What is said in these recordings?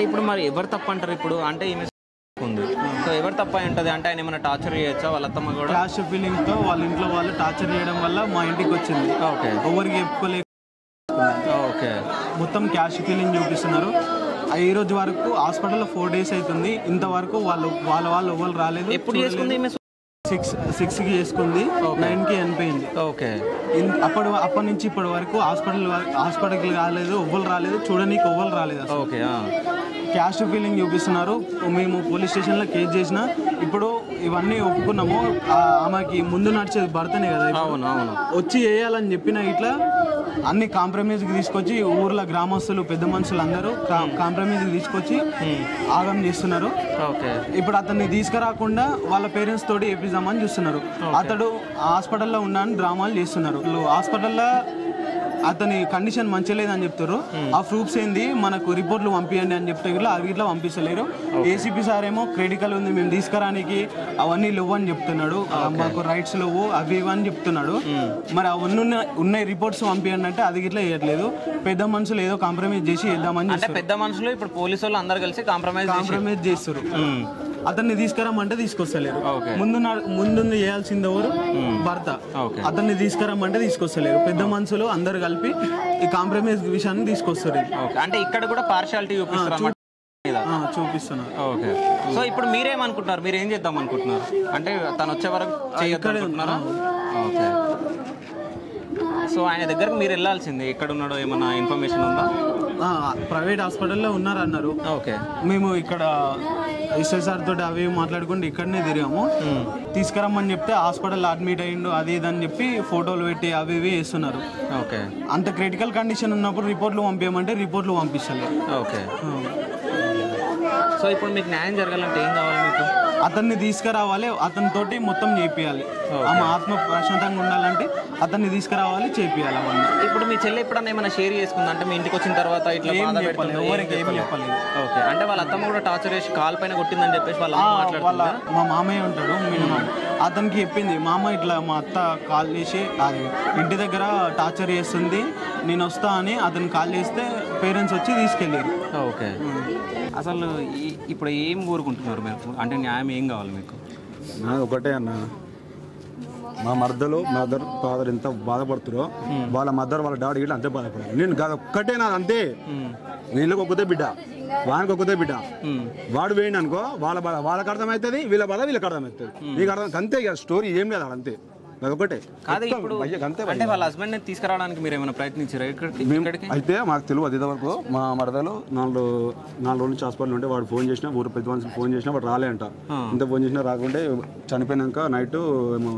అంటే ఇప్పుడు మరి ఎవరు తప్ప అంటారు ఇప్పుడు అంటే ఈమె ఉంది సో ఎవరు తప్ప అయి ఉంటది అంటే ఆయన ఏమైనా టార్చర్ చేయొచ్చా వాళ్ళ అత్తమ్మ కూడా క్యాష్ ఫీలింగ్ తో వాళ్ళ ఇంట్లో వాళ్ళు టార్చర్ చేయడం వల్ల మా ఇంటికి వచ్చింది ఓకే ఎవరికి చెప్పుకోలేక ఓకే మొత్తం క్యాష్ ఫీలింగ్ చూపిస్తున్నారు ఆ ఈ రోజు వరకు హాస్పిటల్లో ఫోర్ డేస్ అవుతుంది ఇంతవరకు వాళ్ళు వాళ్ళ వాళ్ళు ఎవరు రాలేదు ఎప్పుడు చేసుకుంది ఈమె సిక్స్ సిక్స్ కి చేసుకుంది నైన్ కి చనిపోయింది ఓకే ఇన్- అప్పటి అప్పటి నుంచి ఇప్పటి వరకు హాస్పిటల్ హాస్పిటల్కి రాలేదు ఎవ్వరు రాలేదు చూడనీకి ఎవ్వరు రాలేదు అసలు ఓకే ఆ. క్యాష్ ఫీలింగ్ చూపిస్తున్నారు మేము పోలీస్ స్టేషన్లో కేసు చేసిన ఇప్పుడు ఇవన్నీ ఒప్పుకున్నాము ఆ ఆమెకి ముందు నడిచేది భర్తనే కదా ఇప్పుడు. అవును అవును వచ్చి వేయాలని చెప్పిన ఇట్లా అన్ని కాంప్రమైజ్కి తీసుకొచ్చి ఊర్లో గ్రామస్తులు పెద్ద మనుషులు అందరూ కాంప్రమైజ్కి తీసుకొచ్చి ఆగం చేస్తున్నారు ఓకే ఇప్పుడు అతన్ని తీసుకురాకుండా వాళ్ళ పేరెంట్స్ తోటి వేపిద్దామని చూస్తున్నారు అతడు హాస్పిటల్లో ఉన్నాను డ్రామాలు చేస్తున్నారు వీళ్ళు హాస్పిటల్లో అతని కండిషన్ మంచి లేదని చెప్తారు ఆ ప్రూఫ్స్ ఏంది మనకు రిపోర్ట్లు పంపించండి అని చెప్తే ఇట్లా అవి ఇట్లా పంపిస్తలేరు ఏసీపీ సార్ ఏమో క్రిటికల్ ఉంది మేము తీసుకురానికి అవన్నీ లేవు అని చెప్తున్నాడు ఆ, మాకు రైట్స్ లేవు అవి ఇవి అని చెప్తున్నాడు మరి అవన్నీ ఉన్న- ఉన్నాయి రిపోర్ట్స్ పంపించండి అంటే అది ఇట్లా చేయట్లేదు పెద్ద మనుషులు ఏదో కాంప్రమైజ్ చేసి వేద్దామని అంటే పెద్ద మనుషులు ఇప్పుడు పోలీసు వాళ్ళు అందరు కలిసి కాంప్రమైజ్ కాంప్రమైజ్ చేస్తారు అతన్ని తీసుకురమ్మంటే తీసుకొస్తలేరు ఓకే. ముందు నా- ముందు చేయాల్సింది ఎవరు భర్త ఓకే. అతన్ని తీసుకురమ్మంటే తీసుకొస్తలేరు పెద్ద మనుషులు అందరు కలిపి ఈ కాంప్రమైజ్ విషయాన్ని తీసుకొస్తారు ఓకే అంటే ఇక్కడ కూడా పార్షాలిటీ చూపిస్తారు అన్నమాట మీద ఆ, చూపిస్తున్నారు ఓకే సో ఇప్పుడు మీరేమనుకుంటున్నారు మీరు ఏం చేద్దాం అనుకుంటున్నారు అంటే తను వచ్చే వరకు చేయొద్దు అనుకుంటున్నారా ఓకే సో ఆయన దగ్గరకు మీరు వెళ్ళాల్సింది ఎక్కడ ఉన్నాడో ఏమన్నా ఇన్ఫర్మేషన్ ఉందా ఆ, ప్రైవేట్ హాస్పిటల్లో ఉన్నారు అన్నారు ఓకే మేము ఇక్కడ ఎస్ఎస్ఆర్ తోటి అవి ఇవి మాట్లాడుకుంటూ ఇక్కడనే తిరిగాము తీసుకురమ్మని చెప్తే హాస్పిటల్ అడ్మిట్ అయ్యిండు అది ఇది అని చెప్పి ఫోటోలు పెట్టి అవి ఇవి వేస్తున్నారు ఓకే అంత క్రిటికల్ కండిషన్ ఉన్నప్పుడు రిపోర్ట్లు పంపించమంటే రిపోర్ట్లు పంపిస్తలేరు ఓకే సో ఇప్పుడు మీకు న్యాయం జరగాలంటే ఏం కావాలి మీకు అతన్ని తీసుకురావాలి అతనితోటి మొత్తం చేపియాలి ఆమె ఆత్మ ప్రశాంతంగా ఉండాలంటే అతన్ని తీసుకురావాలి చేపియాలి అవన్నీ ఇప్పుడు మీ చెల్లి ఎప్పుడన్నా ఏమైనా షేర్ చేసుకుందా అంటే మీ ఇంటికి వచ్చిన తర్వాత ఇట్లా ఏం బాధ చెప్పలేదు పెడుతుంది, ఏం ఎవరికి ఏం చెప్పలేదు. చెప్పలేదు ఓకే అంటే వాళ్ళ అత్తమ్మ కూడా టార్చర్ చేసి కాల్ పైన కొట్టిందని చెప్పేసి వాళ్ళ ఆ, అమ్మ వాళ్ళ మాట్లాడుతుంది మా మామయ్య ఉంటాడు మినిమం అతనికి చెప్పింది మామ ఇట్లా మా అత్త కాల్ చేసి అది ఇంటి దగ్గర టార్చర్ చేస్తుంది నేను వస్తా అని అతను కాల్ చేస్తే పేరెంట్స్ వచ్చి తీసుకెళ్ళారు ఓకే అసలు ఈ- ఇప్పుడు ఏం కోరుకుంటున్నారు మీరు అంటే న్యాయం ఏం కావాలి మీకు నాది ఒకటే అన్న మా మర్దలు మదర్ ఫాదర్ ఎంత బాధపడుతురో వాళ్ళ మదర్ వాళ్ళ డాడీ కూడా అంతే బాధపడారు నేను కాదు ఒక్కటే నాది అంతే వీళ్ళకి ఒక్కతే బిడ్డ వానికి ఒక్కతే బిడ్డ వాడు వేయండి అనుకో వాళ్ళ బాధ వాళ్ళకి అర్థమవుతుంది వీళ్ళ బాధ వీళ్ళకి అర్థమవుతుంది నీకు అర్థం అంతే ఇక స్టోరీ ఏం లేదు ఆడ అంతే అది ఒకటే కాదు మొత్తం ఇప్పుడు భయ్యకి అంతే అంటే వాళ్ళ హస్బెండ్ ని తీసుకురావడానికి మీరు ఏమైనా ప్రయత్నించారా ఇక్కడికి మేము ఇక్కడికి అయితే మాకు తెలియదు ఇదివరకు మా మరదలు నాలుగు నాలుగు రోజుల నుంచి హాస్పిటల్ ఉంటే వాడు ఫోన్ చేసినా ఊరు పెద్ద మనిషికి ఫోన్ చేసినా వాడు రాలే అంట ఇంత ఫోన్ చేసినా రాకుంటే చనిపోయినాక నైట్ ఏమో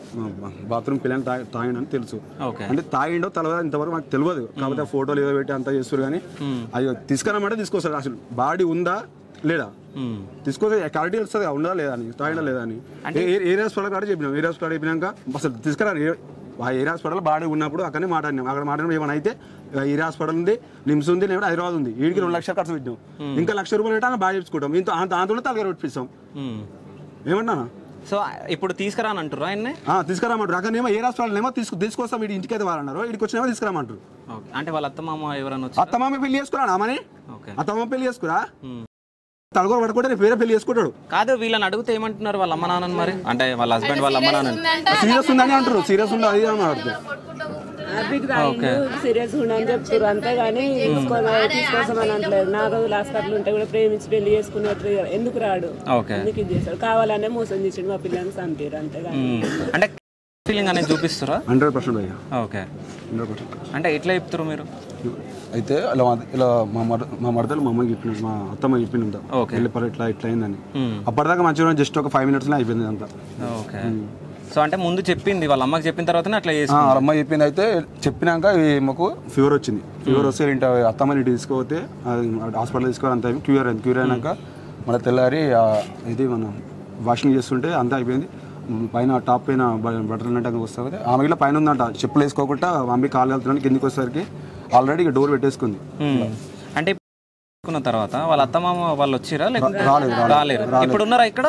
బాత్రూమ్ పిల్లని తాగి తాగిండని తెలుసు ఓకే అంటే తాగిండో తర్వాత ఇంతవరకు మాకు తెలియదు కాకపోతే ఆ ఫోటోలు ఏదో పెట్టి అంతా చేస్తారు కానీ అయ్యో తీసుకురామంటే తీసుకొస్తారు అసలు బాడీ ఉందా లేదా మ్మ్. తీసుకొస్తే క్లారిటీ తెలుస్తుంది కదా, ఉందా లేదా అని తాగిందా లేదా అని ఏ- ఏ హాస్పిటల్ కాడ చెప్పినాం ఏ హాస్పిటల్ చెప్పినాక అసలు తీసుకురా ఏ- ఆ ఏరియా హాస్పిటల్ బాడీ ఉన్నప్పుడు అక్కడనే మాట్లాడినాం అక్కడ మాట్లాడిన ఏమైనా అయితే ఇక ఏరియా హాస్పిటల్ ఉంది నిమ్స్ ఉంది లేదా హైదరాబాద్ ఉంది వీడికి రెండు లక్షలు ఖర్చు పెట్టినాం ఇంకా లక్ష రూపాయలు అంటే బాగా చెప్పుకుంటాం ఇంత అంత అంత తలగారు పెట్టిస్తాం మ్మ్. ఏమన్నా సో ఇప్పుడు తీసుకురానంటారా ఆయన్ని తీసుకురామంటారు అక్కడ ఏమో ఏ హాస్పిటల్ ఏమో తీసుకు తీసుకొస్తాం వీడి ఇంటికి అయితే వాళ్ళన్నారు వీడికి వచ్చినేమో తీసుకురామంటారు ఓకే అంటే వాళ్ళ అత్త మామ ఎవరైనా వచ్చి అత్తమామ పెళ్లి చేసుకురా అమ్మని ఓకే అత్తమ్మ పెళ్లి చేసుకురా మ్మ్. తలగొర పడుకుంటే రేపు వేరే పెళ్లి చేసుకుంటాడు కాదు వీళ్ళని అడిగితే ఏమంటున్నారు వాళ్ళ అమ్మ నాన్నని మరి అంటే వాళ్ళ హస్బెండ్ వాళ్ళ అమ్మ నాన్నని సీరియస్ ఉందని అంటారు సీరియస్ ఉంది అది ఇది అని మాట్లాడుతారు హ్యాపీకి తాగిండు సీరియస్ ఉండని చెప్తారు అంతేగాని తీసుకొని తీసుకోసమని అంటలేదు నా రోజులు హాస్పిటల్ ఉంటే కూడా ప్రేమించి పెళ్లి చేసుకున్నట్టు ఎందుకు రాడు ఓకే ఎందుకు ఇది చేస్తాడు కావాలనే మోసం చేసాడు మా పిల్లల్ని చంపారు అంతేగాని మ్మ్. అంటే ఫీలింగ్ అనేది చూపిస్తారా హండ్రెడ్ పర్సెంట్ అయ్యా ఓకే హండ్రెడ్ పర్సెంట్ అంటే ఎట్లా చెప్తారు మీరు అయితే ఇలా మా- ఇలా మా మర మా మరదలు మా అమ్మకి చెప్పిన మా అత్తమ్మ చెప్పింది ఓకే. వెళ్ళి పర్లేదు ఇట్లా ఇట్లా అయిందని మ్మ్. అప్పటిదాకా మంచిగా జస్ట్ ఒక ఫైవ్ మినిట్స్లో అయిపోయింది అంతా ఓకే సో అంటే ముందు చెప్పింది వాళ్ళ అమ్మకి చెప్పిన తర్వాతనే అట్లా చేసి ఆ, వాళ్ళ అమ్మ చెప్పింది అయితే చెప్పినాక ఈ మాకు ఫీవర్ వచ్చింది ఫీవర్ వస్తే ఇంట అత్తమ్మని ఇంటికి తీసుకుపోతే హాస్పిటల్ తీసుకోవాలి అంత క్యూర్ అయింది క్యూర్ అయినాక మళ్ళీ తెల్లారి ఆ, ఇది మనం వాషింగ్ చేస్తుంటే అంతా అయిపోయింది ఉమ్, పైన టాప్ పైన బ- బట్టలు ఉన్నట్టు వస్తుంది ఆమె ఇట్లా పైన ఉందంట చెప్పులు వేసుకోకుండా మమ్మీ కాలు వెళ్తున్నాను కిందికి వచ్చేసరికి ఆల్రెడీ ఇక డోర్ పెట్టేసుకుంది మ్మ్. అంటే చేసుకున్న తర్వాత వాళ్ళ అత్త మామ వాళ్ళు వచ్చిరా లేకపోతే రాలేదు, రాలేరు ఇప్పుడు ఉన్నారా ఇక్కడ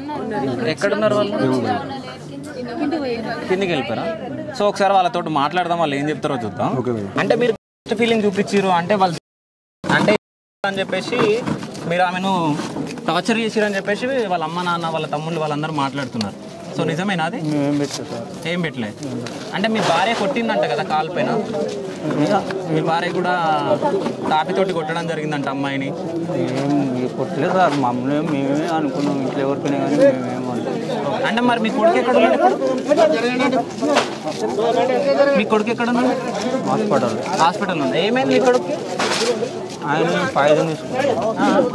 ఎక్కడ ఉన్నారు వాళ్ళు కిందికి వెళ్ళిపోయారా సో ఒకసారి వాళ్ళతో మాట్లాడదాం వాళ్ళు ఏం చెప్తారో చూద్దాం ఓకే భయ్యా. అంటే మీరు ఫీలింగ్ చూపించారు అంటే వాళ్ళు అంటే అని చెప్పేసి మీరు ఆమెను టార్చర్ చేసిరని చెప్పేసి వాళ్ళ అమ్మ నాన్న వాళ్ళ తమ్ముళ్ళు వాళ్ళందరూ మాట్లాడుతున్నారు సో నిజమేనా అది మేమేం పెట్టలేదు సార్ ఏం పెట్టలే అంటే మీ భార్య కొట్టిందంట కదా కాలు పైన మీ భార్య కూడా తాపితోటి కొట్టడం జరిగిందంట అమ్మాయిని ఏం ఈ కొట్టలేదు సార్ మమ్మల్ని మేమే అనుకున్నాం ఇంట్లో ఎవరికైనా కానీ మేమేం అనుకున్నాం అంటే మరి మీ కొడుకు ఎక్కడ ఉన్నాడు ఇప్పుడు? మీ కొడుకు ఎక్కడ ఉన్నాడు హాస్పిటల్ హాస్పిటల్ ఉంది ఏమైంది మీ కొడుకు ఆయన పాయిజన్ తీసుకున్నాడు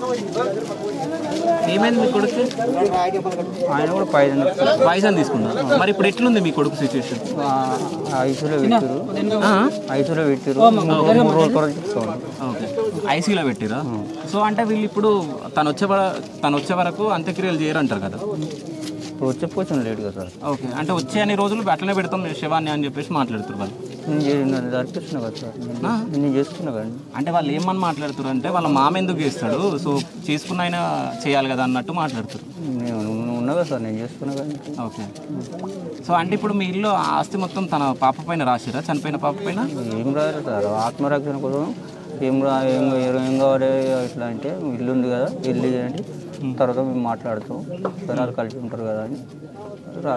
ఏమైంది మీ కొడుకు ఆయన కూడా పాయిజన్ పాయిజన్ తీసుకున్నా మరి ఇప్పుడు ఎట్లుంది మీ కొడుకు సిచ్యువేషన్ ఐసీలో పెట్టారు ఐసీలో పెట్టారు మూడు రోజుల తర్వాత చెప్తాను ఓకే ఐసీలో పెట్టిరా సో అంటే వీళ్ళు ఇప్పుడు తను వచ్చే వర- తను వచ్చే వరకు అంత్యక్రియలు చేయరంటారు కదా వచ్చేపోవచ్చు లేట్ కదా సార్ ఓకే అంటే వచ్చే అన్ని రోజులు అట్లనే పెడతాం శవాన్ని అని చెప్పేసి మాట్లాడుతారు వాళ్ళు నేను చే- నేను జరిపిస్తున్నా కదా సార్ నేను- నేను చేస్తున్నా కదా అంటే వాళ్ళు ఏమని మాట్లాడుతారు అంటే వాళ్ళ మామ ఎందుకు చేస్తాడు సో చేసుకున్న ఆయన చేయాలి కదా అన్నట్టు మాట్లాడుతారు నేను ఉన్నా- ఉన్నా కదా సార్ నేను చేస్తున్నా కదా ఓకే సో అంటే ఇప్పుడు మీ ఇల్లు ఆ ఆస్తి మొత్తం తన పాప పైన రాసిరా చనిపోయిన పాప పైన ఏం రాదు సార్ ఆత్మరక్షణ కోసం ఏం రా ఏం ఏం కావాలి ఇట్లా అంటే ఇల్లు ఉంది కదా ఇల్లు చేయండి తర్వాత మేము మాట్లాడతాం జనాలు కలిసి ఉంటారు కదా అని రా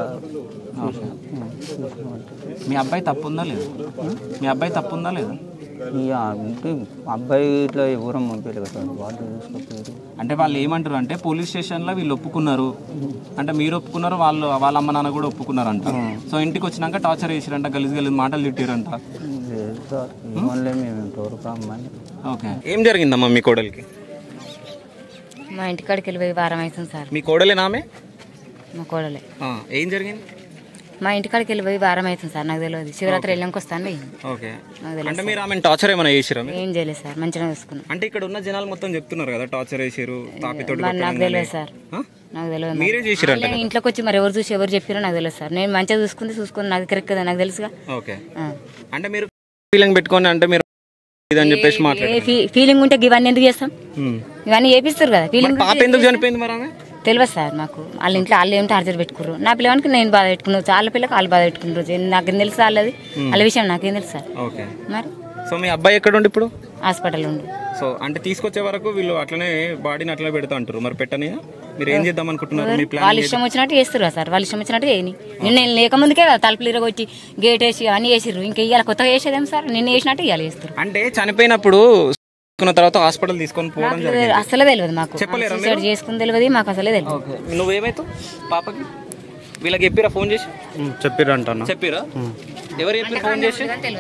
మీ అబ్బాయి తప్పు ఉందా లేదా మీ అబ్బాయి తప్పు ఉందా లేదా ఈ అంటే అబ్బాయి ఇట్లా ఎవరం పంపించలేదు కదా సార్ వాళ్ళు చూసుకోలేదు అంటే వాళ్ళు ఏమంటారు అంటే పోలీస్ స్టేషన్లో వీళ్ళు ఒప్పుకున్నారు అంటే మీరు ఒప్పుకున్నారు వాళ్ళు వాళ్ళ అమ్మ నాన్న కూడా ఒప్పుకున్నారంట సో ఇంటికి వచ్చినాక టార్చర్ చేసిరంట గలీజ్ గలీజ్ మాటలు తిట్టిరంట లేదు సార్ ఏమనలే మేము ఇంతవరకు అమ్మాయి ఓకే ఏం జరిగిందమ్మా మీ కోడలికి మా ఇంటికాడికి వెళ్ళిపోయి వారం అవుతుంది సార్ మీ కోడలేనా ఆమె మా కోడలే ఆ, ఏం జరిగింది మా ఇంటికాడికి వెళ్ళిపోయి వారం అవుతుంది సార్ నాకు తెలియదు శివరాత్రి వెళ్ళంకి వస్తాను ఓకే నాకు తెలియదు అంటే మీరు ఆమెను టార్చర్ ఏమైనా చేసిరా మీరు? ఏం చేయలేదు సార్ మంచిగా చూసుకున్నాం అంటే ఇక్కడ ఉన్న జనాలు మొత్తం చెప్తున్నారు కదా టార్చర్ చేసారు తాపితోటి మరి నాకు కొట్టడం తెలియదు కానీ. సార్ ఆ? నాకు తెలియదు మీరే చేసిరంట వాళ్ళే ఇంట్లోకి వచ్చి మరి ఎవరు చూసి ఎవరు చెప్పారో నాకు తెలియదు సార్ నేను మంచిగా చూసుకుంది చూసుకుని నాకు కరెక్ట్ కదా నాకు తెలుసుగా ఓకే ఆ. అంటే మీరు ఫీలింగ్ పెట్టుకొని అంటే మీరు ఇదని చెప్పేసి ఏ మాట్లాడారు ఫీ- ఫీలింగ్ ఉంటే ఇవన్నీ ఎందుకు చేస్తాం ఇవన్నీ చేపిస్తారు కదా ఫీలింగ్ పాప ఎందుకు చనిపోయింది మరి ఆమె తెలియదు సార్ మాకు వాళ్ళ ఇంట్లో వాళ్ళు ఏం టార్చర్ పెట్టుకుర్రు నా పిల్లవానికి నేను బాధ పెట్టుకున్నాను వాళ్ళ పిల్లకి వాళ్ళు బాధ పెట్టుకున్నారు నాకేం తెలుసు వాళ్ళది వాళ్ళ విషయం నాకేం తెలుసు సార్ ఓకే మరి సో మీ అబ్బాయి ఎక్కడ ఉండి ఇప్పుడు హాస్పిటల్ ఉండు సో అంటే తీసుకొచ్చే వరకు వీళ్ళు అట్లనే బాడీని అట్లనే పెడతా అంటారు మరి పెట్టని మీరు ఏం చేద్దాం అనుకుంటున్నారు మీ ప్లాన్ వాళ్ళ ఇష్టం వచ్చినట్టు చేస్తారు కదా సార్ వాళ్ళ ఇష్టం వచ్చినట్టు చేయని నిన్న నేను లేకముందుకే కదా తలుపులు ఇరగొచ్చి గేట్ వేసి అన్నీ వేసిర్రు ఇంకా ఇవాళ కొత్తగా వేసేదేం సార్ నిన్న వేసినట్టు ఇవాళ చేస్తారు అంటే చనిపోయినప్పుడు తీసుకున్న తర్వాత హాస్పిటల్ తీసుకొని పోవడం జరిగింది అసలే తెలియదు మాకు చెప్పలేరా సూసైడ్ చేసుకుని తెలియదు మాకు అసలే తెలియదు ఓకే నువ్వేమైతావు పాపకి వీళ్ళకి చెప్పిరా ఫోన్ చేసి చెప్పిరంట చెప్పిరా ఎవరు చెప్పి ఫోన్ చేసి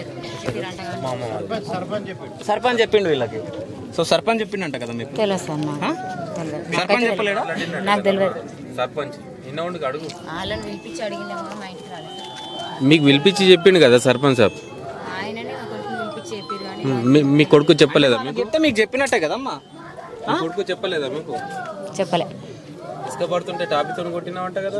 సర్పంచ్ చెప్పిండు వీళ్ళకి సో సర్పంచ్ చెప్పిండంట కదా మీకు తెలియదు సార్ నాకు ఆ? తెలియదు సర్పంచ్ చెప్పలేడా నాకు తెలియదు సర్పంచ్ నిన్న ఉండి అడుగు వాళ్ళని పిలిపించి అడిగిందేమో మా ఇంటికి రాలేదు మీకు పిలిపించి చెప్పిండు కదా సర్పంచ్ సాబ్ ఆయననే మా కొడుకుని పిలిపించి చెప్పారు కానీ మీ- మీ కొడుకు చెప్పలేదా మీకు చెప్తే మీకు చెప్పినట్టే కదమ్మా మీ కొడుకు చెప్పలేదా మీకు చెప్పలే ఇసుక పడుతుంటే టాపితో కొట్టినావంట కదా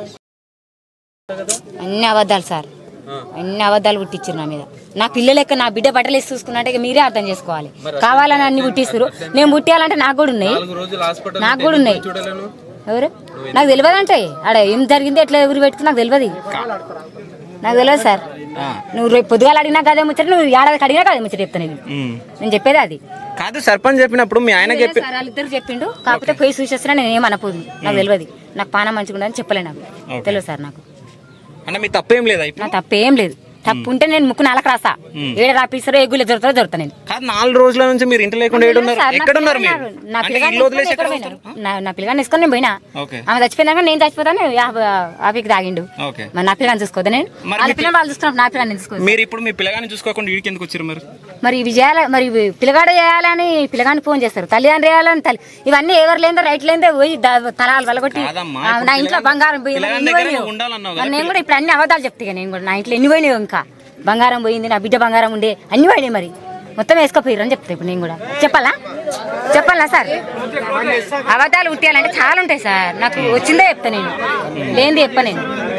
అన్ని అబద్ధాలు సార్ అన్ని అబద్ధాలు పుట్టించారు నా మీద నా పిల్లలు లెక్క నా బిడ్డ బట్టలు వేసి చూసుకున్నట్టే ఇక మీరే అర్థం చేసుకోవాలి కావాలని అన్ని పుట్టిస్తారు నేను పుట్టియాలంటే నాకు కూడా ఉన్నాయి నాలుగు రోజులు హాస్పిటల్ నాకు కూడా ఉన్నాయి చూడలేను ఎవరు నాకు తెలియదు అంటే ఆడ ఏం జరిగింది ఎట్లా ఎవరు పెట్టుకుని నాకు తెలియదు నాకు తెలియదు సార్ నువ్వు రేపు పొద్దుగాల అడిగినా కదే ముచ్చట నువ్వు ఏడాదికి అడిగినా కదే ముచ్చట చెప్తా నేను నేను చెప్పేది అది కాదు సర్పంచ్ చెప్పినప్పుడు మీ ఆయన చెప్పి సార్ వాళ్ళిద్దరు చెప్పిండు కాకపోతే పోయి చూసేస్తున్నా నేను ఏమనపోదు నాకు తెలియదు నాకు పాన మంచిగా ఉండదని చెప్పలే నాకు తెలియదు సార్ నాకు అంటే మీ తప్పేం లేదా ఇప్పుడు నా తప్పేం లేదు తప్పు ఉంటే నేను ముక్కు నాలుగు రాసా ఏడ రాపిస్తారో ఏ గుళ్ళు దొరుకుతారో దొరుకుతా నేను కాదు నాలుగు రోజుల నుంచి మీరు ఇంటి లేకుండా ఏడున్నారు సార్, నా ఎక్కడున్నారు మీరు పిల్లగాడు- నా అంటే పిల్లగాడిని ఇల్లు వదిలేసి తీసుకొని ఎక్కడ ఎక్కడ పోయినారు? నా- నా పిల్లగాని తీసుకొని నేను పోయినా ఓకే ఆమె చచ్చిపోయినాక నేను చచ్చిపోతాను ఆఫీకి తాగిండు ఓకే మరి నా పిల్లగాని చూసుకోదా నేను మరి వాళ్ళ మీ పిల్లలు వాళ్ళు చూసుకున్నప్పుడు నా పిల్లగాని తీసుకోదు మీరు ఇప్పుడు మీ పిల్లగాని చూసుకోకుండా వీడికి ఎందుకు వచ్చారు మరి మరి ఇవి చేయాలి మరి ఇవి పిల్లగాడ చేయాలని పిల్లగాని ఫోన్ చేస్తారు తల్లిదండ్రులు చేయాలని తల్లి ఇవన్నీ ఎవరు లేదో రైట్ లేదో పోయి ద- తలాలు వలగొట్టి కాదమ్మా, ఆ, ఇప్పుడు నా ఇంట్లో పిల్లగాని- బంగారం పోయి పిల్లగాని ఎన్ని దగ్గర పోయినాయో. నువ్వు ఉండాలన్నావు మరి నేను కూడా ఇప్పుడు అన్ని అబద్ధాలు చెప్తా ఇక నేను కూడా నా ఇంట్లో ఎన్ని పోయినాయో ఇంకా బంగారం పోయింది నా బిడ్డ బంగారం ఉండే అన్ని పోయినాయి మరి మొత్తం వేసుకోపోయారు అని చెప్తా ఇప్పుడు నేను కూడా చెప్పాలా చెప్పాలా సార్ అబద్ధాలు ఉట్టాలంటే చాలా ఉంటాయి సార్ నాకు వచ్చిందే చెప్తా నేను లేనిది చెప్ప నేను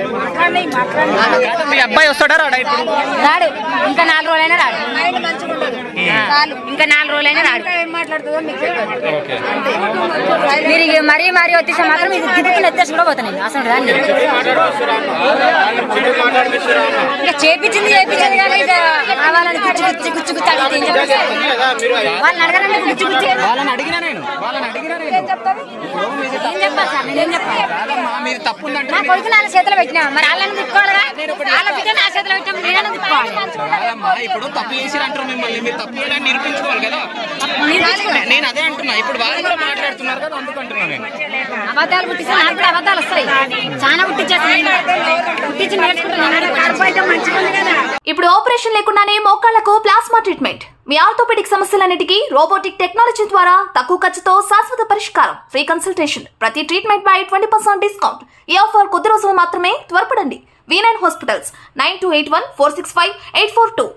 మీ అబ్బాయి వస్తాడా రాడా ఇప్పుడు రాడు ఇంకా నాలుగు రోజులైనా రాడు ఆ, ఇంకా నాలుగు రోజులైనా రాడు మీరు ఇక మరీ మరీ వచ్చేసా మాత్రం మీకు దిగుతున్న ఎత్తేసి కూడా పోతాను నేను అసలు దాన్ని ఇక చేపించింది చేపించింది కానీ ఇక కావాలని గుచ్చి గుచ్చి గుచ్చి గుచ్చి అడిగితే ఏం చెప్తారు? వాళ్ళని అడగరండి గుచ్చి గుచ్చి వాళ్ళని అడిగినా నేను వాళ్ళని అడిగినా ఏం చెప్తారు? ఏం చెప్పాలి సార్ నేనేం చెప్పాలి కాదమ్మా మీరు తప్పు ఉందంటే నా కొడుకు నా చేతిలో పెట్టినా మరి వాళ్ళని తిప్పుకోవాలిగా వాళ్ళ బిడ్డ నా చేతిలో పెట్టినా నేనన్నా తిప్పుకోవాలి కాదమ్మా ఇప్పుడు తప్పు చేసి అంటారు మిమ్మల్ని మీరు తప్పు చేయడానికి నిరూపించుకోవాలి కదా నే- నేను అదే అంటున్నా ఇప్పుడు వాళ్ళు కూడా మాట్లాడుతున్నారు కదా అందుకు అంటున్నా నేను అబద్ధాలు పుట్టిస్తే నాకు కూడా అబద్ధాలు వస్తాయి చాలా పుట్టించేస్తాను నేను కూడా. పుట్టించి నేర్చుకుంటాను ఇప్పుడు ఆపరేషన్ లేకుండానే మోకాళ్లకు ప్లాస్మా ట్రీట్మెంట్ మీ ఆర్థోపెడిక్ సమస్యలన్నిటికీ రోబోటిక్ టెక్నాలజీ ద్వారా తక్కువ ఖర్చుతో శాశ్వత పరిష్కారం ఫ్రీ కన్సల్టేషన్ ప్రతి ట్రీట్మెంట్ పై ట్వంటీ పర్సెంట్ డిస్కౌంట్ ఈ ఆఫర్ కొద్ది రోజులు మాత్రమే త్వరపడండి V nine hospitals nine two eight one four six five eight four two